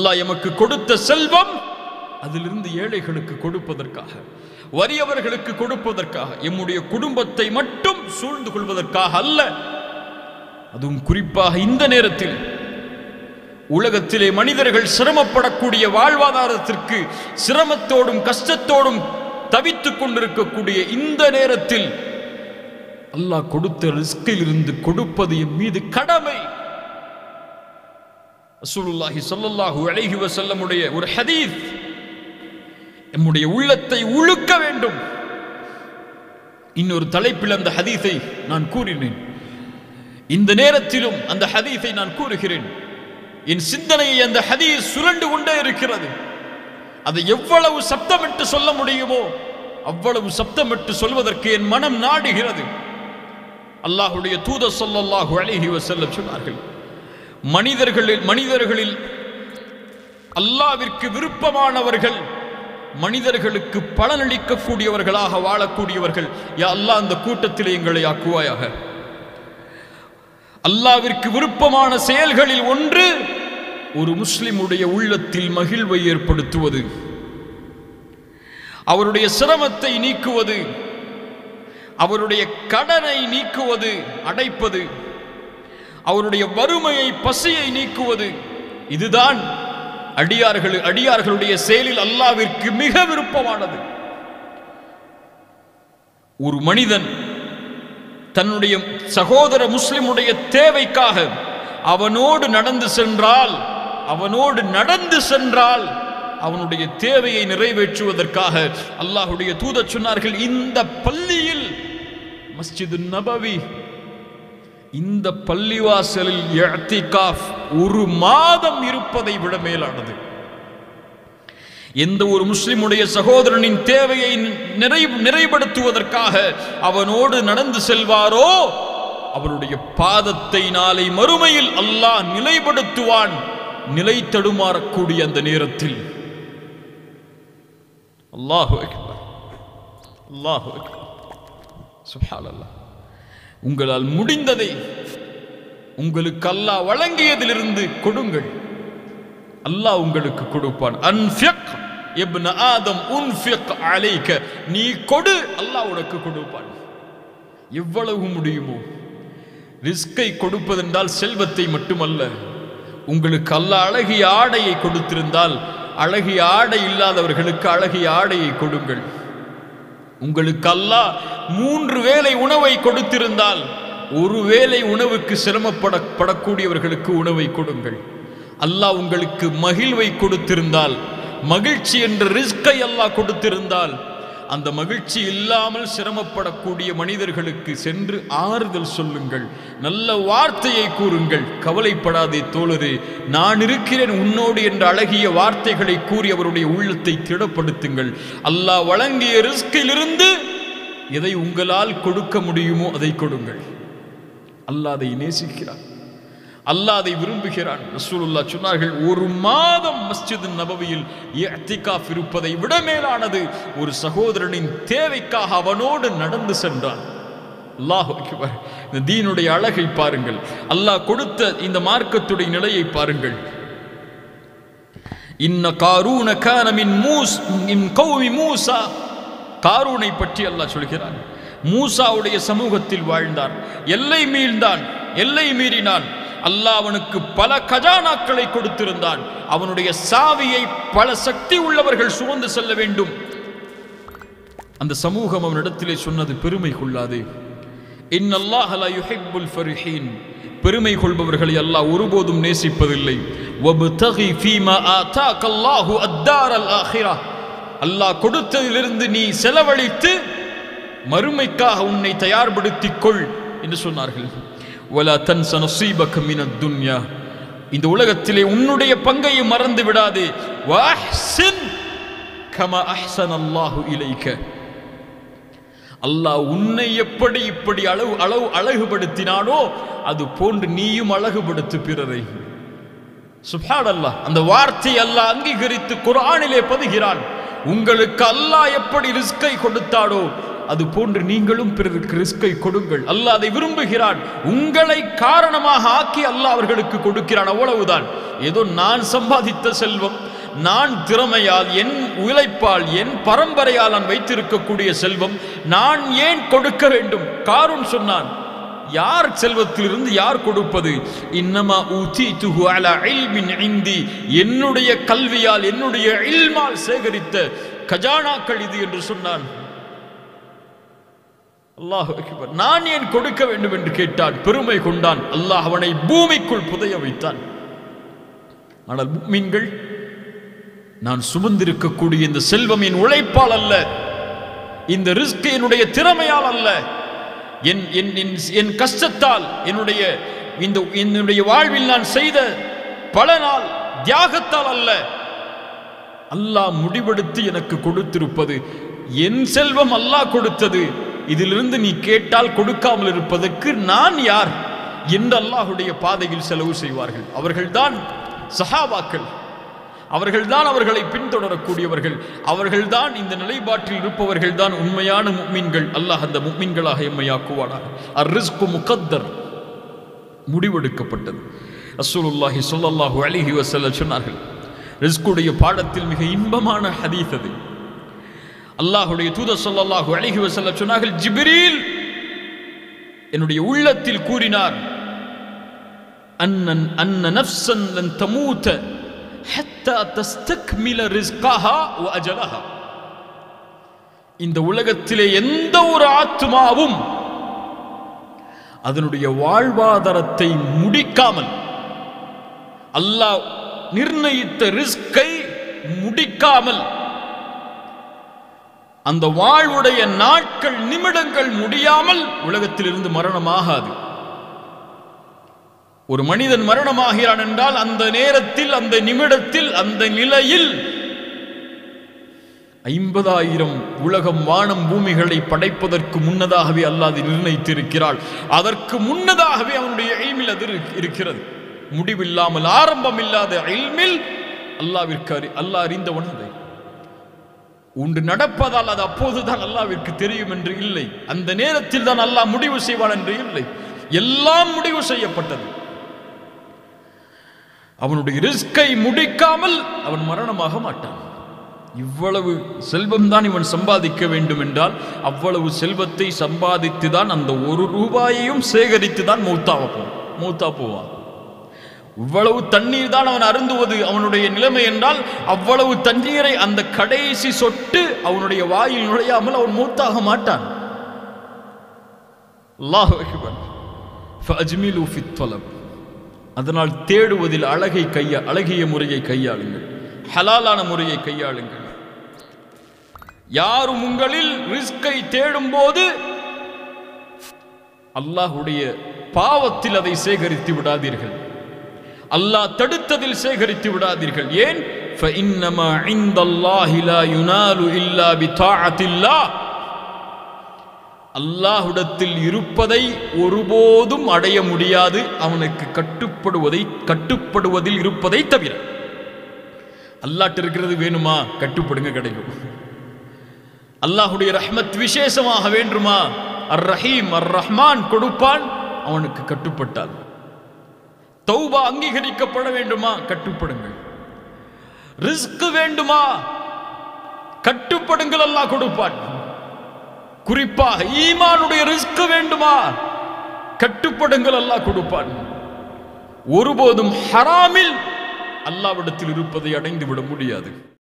அல்லாஹ் எமக்கு கொடுத்த செல்வம் அதிலிருந்து ஏழைகளுக்கு கொடுப்பதற்காக வறியவர்களுக்கு கொடுப்பதற்காக எம்முடைய குடும்பத்தை மட்டும் சூழ்ந்து கொள்வதற்காக அல்ல அதுவும் குறிப்பாக இந்த நேரத்தில் உலகத்திலே மனிதர்கள் சிரமப்படக்கூடிய வாழ்வாதாரத்திற்கு சிரமத்தோடும் கஷ்டத்தோடும் தவித்துக் கொண்டிருக்கக்கூடிய இந்த நேரத்தில் அல்லாஹ் கொடுத்த ரிஸ்கில் இருந்து கொடுப்பது என் மீது கடமை ரசூலுல்லாஹி ஸல்லல்லாஹு அலைஹி வஸல்லமுடைய ஒரு ஹதீஸ் நம்முடைய உள்ளத்தை உழுக்க வேண்டும் இன்னொரு தலைப்பில் அந்த ஹதீஸை நான் கூறினேன் இந்த நேரத்திலும் அந்த ஹதீஸை நான் கூறுகிறேன் என் சிந்தனையை அந்த ஹதீஸ் சுரண்டு கொண்டே இருக்கிறது அதை எவ்வளவு சப்தமிட்டு சொல்ல முடியுமோ அவ்வளவு சப்தமிட்டு சொல்வதற்கு என் மனம் நாடுகிறது அல்லாஹுடைய தூத சொல்லல்லாஹு அலைஹி வஸல்லம் சொன்னார்கள் மனிதர்களில் மனிதர்களில் அல்லாவிற்கு விருப்பமானவர்கள் மனிதர்களுக்கு பலனளிக்கக்கூடியவர்களாக வாழக்கூடியவர்கள் யா அல்லாஹ் அந்த கூட்டத்திலே எங்களை ஆக்குவாயாக அல்லாவிற்கு விருப்பமான செயல்களில் ஒன்று ஒரு முஸ்லிமுடைய உள்ளத்தில் மகிழ்வை ஏற்படுத்துவது அவருடைய சிரமத்தை நீக்குவது அவருடைய கடனை நீக்குவது அடைப்பது அவருடைய வறுமையை பசியை நீக்குவது இதுதான் அடியார்கள் அடியார்களுடைய செயலில் அல்லாவிற்கு மிக விருப்பமானது ஒரு மனிதன் தன்னுடைய சகோதர முஸ்லிமுடைய தேவைக்காக அவனோடு நடந்து சென்றால் அவனோடு நடந்து சென்றால் அவனுடைய தேவையை நிறைவேற்றுவதற்காக அல்லாஹுடைய தூதர் சொன்னார்கள் இந்த பள்ளியில் மஸ்ஜிது நபவி இந்த பள்ளிவாசலில் இஅ்திகாஃப் ஒரு மாதம் இருப்பதை விட மேலானது எந்த ஒரு முஸ்லிமுடைய சகோதரனின் தேவையை நிறை நிறைப்படுத்துவதற்காக அவனோடு நடந்து செல்வாரோ அவருடைய பாதத்தை நாளை மறுமையில் அல்லாஹ் நிலைப்படுத்துவான் நிலை தடுமாறக்கூடிய அந்த நேரத்தில் அல்லாஹு அக்பர் அல்லாஹு அக்பர் சுப்ஹானல்லாஹ் உங்களால் முடிந்ததை உங்களுக்கு அல்லாஹ் வழங்கியதிலிருந்து கொடுங்கள் அல்லாஹ் உங்களுக்கு கொடுப்பான் அன்ஃபிக் இப்ன ஆதம் உன்ஃபிக் அலைக்க நீ கொடு அல்லாஹ் உனக்கு கொடுப்பான் எவ்வளவு முடியுமோ ரிஸ்கை கொடுப்பதென்றால் செல்வத்தை மட்டுமல்ல உங்களுக்கு அல்லாஹ் அழகிய ஆடையை கொடுத்திருந்தால் அழகிய ஆடை இல்லாதவர்களுக்கு அழகிய ஆடையை கொடுங்கள் உங்களுக்கு அல்லாஹ் மூன்று வேளை உணவை கொடுத்திருந்தால் ஒரு வேளை உணவுக்கு சிரமப்பட படக்கூடியவர்களுக்கு உணவை கொடுங்கள் அல்லாஹ் உங்களுக்கு மகிழ்வை கொடுத்திருந்தால் மகிழ்ச்சி என்ற ரிஸ்கை அல்லாஹ் கொடுத்திருந்தால் அந்த மகிழ்ச்சி இல்லாமல் சிரமப்படக்கூடிய மனிதர்களுக்கு சென்று ஆறுதல் சொல்லுங்கள் நல்ல வார்த்தையை கூறுங்கள் கவலைப்படாதே தோழரே நான் இருக்கிறேன் உன்னோடு என்ற அழகிய வார்த்தைகளை கூறி அவருடைய உள்ளத்தை திடப்படுத்துங்கள் அல்லாஹ் வழங்கிய ரிஸ்கிலிருந்து எதை உங்களால் கொடுக்க முடியுமோ அதை கொடுங்கள் அல்லாஹ் அதை நேசிக்கிறார் அல்லாஹ் அதை விரும்புகிறான் ரசூலுல்லாஹ் சொன்னார்கள் ஒரு மாதம் மஸ்ஜித் நபவியில் இஅ்திகாஃப் இருப்பதை விட மேலானது ஒரு சகோதரனின் தேவைக்காக அவனோடு நடந்து சென்றான் அல்லாஹ் அக்பர் இந்த தீனுடைய அழகை பாருங்கள் அல்லாஹ் கொடுத்த இந்த மார்க்கத்துடைய நிலையை பாருங்கள் இன்ன காரூன கான மின் மூஸ் மின் கௌமி மூசா காரூனை பற்றி அல்லாஹ் சொல்கிறான் மூசாவுடைய சமூகத்தில் வாழ்ந்தார் எல்லை மீழ்ந்தான் எல்லை மீறினான் அல்லாஹ் அவனுக்கு பல கஜானாக்களை கொடுத்திருந்தான் அவனுடைய சாவியை பல சக்தி உள்ளவர்கள் சுமந்து செல்ல வேண்டும் அந்த சமூகம் அவனிடத்திலே சொன்னது பெருமை கொள்ளாதே இன்னல்லாஹ் லா யுஹிப்புல் ஃபரிஹீன் பெருமை கொள்பவர்களை அல்லாஹ் ஒருபோதும் நேசிப்பதில்லை வப்தகி ஃபீமா ஆதாக்க அல்லாஹு அத்தாரல் ஆஹிரா அல்லாஹ் கொடுத்ததிலிருந்து நீ செலவழித்து மறுமைக்காக உன்னை தயார்படுத்திக் கொள் என்று சொன்னார்கள் வலா தன்ச நசீபக மினத் துன்யா இந்த உலகத்திலே உன்னுடைய பங்கையை மறந்து விடாதே வஅஹ்சின் கமா அஹ்சன அல்லாஹு இலைக்க அல்லாஹ் உன்னை எப்படி இப்படி அளவு அளவு அழகுபடுத்தினானோ அது போன்று நீயும் அழகுபடுத்து பிறரை சுப்ஹான் அல்லாஹ் அந்த வார்த்தை அல்லாஹ் அங்கீகரித்து குர்ஆனிலே பதிகிறான் உங்களுக்கு அல்லாஹ் எப்படி ரிஸ்கை கொடுத்தாடோ அது போன்று நீங்களும் பிறருக்கு ரிஸ்கை கொடுங்கள் அல்லாஹ் அதை விரும்புகிறான் உங்களை காரணமாக ஆக்கி அல்லாஹ் அவர்களுக்கு கொடுக்கிறான் அவ்வளவுதான் ஏதோ நான் சம்பாதித்த செல்வம் நான் திறமையால் என் உழைப்பால் என் பரம்பரையால் நான் வைத்திருக்கக்கூடிய செல்வம் நான் ஏன் கொடுக்க வேண்டும் காரூன் சொன்னான் யார் செல்வத்திலிருந்து யார் கொடுப்பது இன்னமா ஊதீதுஹு அலா இல்மின் இந்தி என்னுடைய கல்வியால் என்னுடைய இல்மால் சேகரித்த கஜானாக்கள் இது என்று சொன்னான் அல்லாஹ் அக்பர். நான் ஏன் கொடுக்க வேண்டும் என்று கேட்டான் பெருமை கொண்டான் அல்லாஹ் அவனை பூமிக்குள் புதைய வைத்தான் ஆனால் மீன்கள் நான் சுமந்திருக்கக்கூடிய இந்த செல்வம் என் உழைப்பால் அல்ல இந்த ரிஸ்க் என்னுடைய திறமையால் அல்ல என் என் என் என் கஷ்டத்தால் என்னுடைய இந்த என்னுடைய வாழ்வில் நான் செய்த பல நாள் தியாகத்தால் அல்ல அல்லாஹ் முடிவெடுத்து எனக்கு கொடுத்திருப்பது என் செல்வம் அல்லாஹ் கொடுத்தது இதிலிருந்து நீ கேட்டால் கொடுக்காமல் இருப்பதற்கு நான் யார் என்று அல்லாஹுடைய பாதையில் செலவு செய்வார்கள் அவர்கள்தான் சஹாபாக்கள் அவர்கள்தான் அவர்களை பின்தொடரக்கூடியவர்கள் அவர்கள்தான் இந்த நிலைப்பாட்டில் இருப்பவர்கள் தான் உண்மையான முக்மீன்கள் அல்லாஹ் அந்த முக்மீன்களாக எம்மையாக்குவானாக அர் ரிஸ்கு முகத்தர் முடிவெடுக்கப்பட்டது ரசூலுல்லாஹி ஸல்லல்லாஹு அலைஹி வஸல்லம் சொன்னார்கள் ரிஸ்குடைய பாடத்தில் மிக இன்பமான ஹதீஸ் அது அல்லாஹுடைய தூதர் ஸல்லல்லாஹு அலைஹி வஸல்லம் சொன்னார்கள் ஜிப்ரீல் என்னுடைய உள்ளத்தில் கூறினார் அன்னன் அன்ன நஃப்ஸன் லன் தமூத ஹத்தா தஸ்தக்மில ரிஸ்கஹா வ அஜலஹா இந்த உலகத்திலே எந்த ஒரு ஆத்மாவும் அதனுடைய வாழ்வாதாரத்தை முடிக்காமல் அல்லாஹ் நிர்ணயித்த ரிஸ்கை முடிக்காமல் அந்த வாழ்வுடைய நாட்கள் நிமிடங்கள் முடியாமல் உலகத்திலிருந்து மரணமாகாது ஒரு மனிதன் மரணமாகிறான் என்றால் அந்த நேரத்தில் அந்த நிமிடத்தில் அந்த நிலையில் ஐம்பதாயிரம் உலகம் வானம் பூமிகளை படைப்பதற்கு முன்னதாகவே அல்லாஹ் அதை நிர்ணயித்திருக்கிறாள் அதற்கு முன்னதாகவே அவனுடைய எய்மில் அது இரு- இருக்கிறது முடிவில்லாமல் ஆரம்பம் இல்லாத எல்மில் அல்லாவிற்கு அறி அல்லாஹ் அறிந்தவன் அதை உண்டு நடப்பதால் அது அப்போதுதான் அல்லாவிற்கு தெரியும் என்று இல்லை அந்த நேரத்தில் தான் அல்லாஹ் முடிவு செய்வான் என்று இல்லை எல்லாம் முடிவு செய்யப்பட்டது அவனுடைய ரிஸ்கை முடிக்காமல் அவன் மரணமாக மாட்டான் இவ்வளவு செல்வம் தான் இவன் சம்பாதிக்க வேண்டும் என்றால் அவ்வளவு செல்வத்தை சம்பாதித்து தான் அந்த ஒரு ரூபாயையும் சேகரித்து தான் மூத்தாவ போவான் மூத்தா போவான் இவ்வளவு தண்ணீர் தான் அவன் அருந்துவது அவனுடைய நிலைமை என்றால் அவ்வளவு தண்ணீரை அந்த கடைசி சொட்டு அவனுடைய வாயில் நுழையாமல் அவன் மூத்தாக மாட்டான் அல்லாஹ் அக்பர் ஃபஅஜ்மிலு ஃபித் தலப் அதனால் தேடுவதில் அழகை கையா அழகிய முறையை கையாளுங்கள் ஹலாலான முறையை கையாளுங்கள் யாரும் உங்களில் ரிஸ்கை தேடும் போது அல்லாஹுடைய பாவத்தில் அதை சேகரித்து விடாதீர்கள் அல்லாஹ் தடுத்ததில் சேகரித்து விடாதீர்கள் ஏன் فإنما عند الله لا ينال إلا بطاعة الله அல்லாஹுடத்தில் இருப்பதை ஒருபோதும் அடைய முடியாது அவனுக்கு கட்டுப்படுவதை கட்டுப்படுவதில் இருப்பதை தவிர அல்லாட்ட இருக்கிறது வேணுமா கட்டுப்படுங்க கிடைக்கும் அல்லாஹுடைய ரஹ்மத் விசேஷமாக வேண்டுமா அர் ரஹீம் அர் ரஹ்மான் கொடுப்பான் அவனுக்கு கட்டுப்பட்டால் தௌபா அங்கீகரிக்கப்பட வேண்டுமா கட்டுப்படுங்கள் ரிஸ்க் வேண்டுமா கட்டுப்படுங்கள் அல்லாஹ் கொடுப்பான் குறிப்பாக ஈமானுடைய ரிஸ்க் வேண்டுமா கட்டுப்படுங்கள் அல்லாஹ் கொடுப்பான் ஒருபோதும் ஹராமில் அல்லாவிடத்தில் இருப்பதை அடைந்து விட முடியாது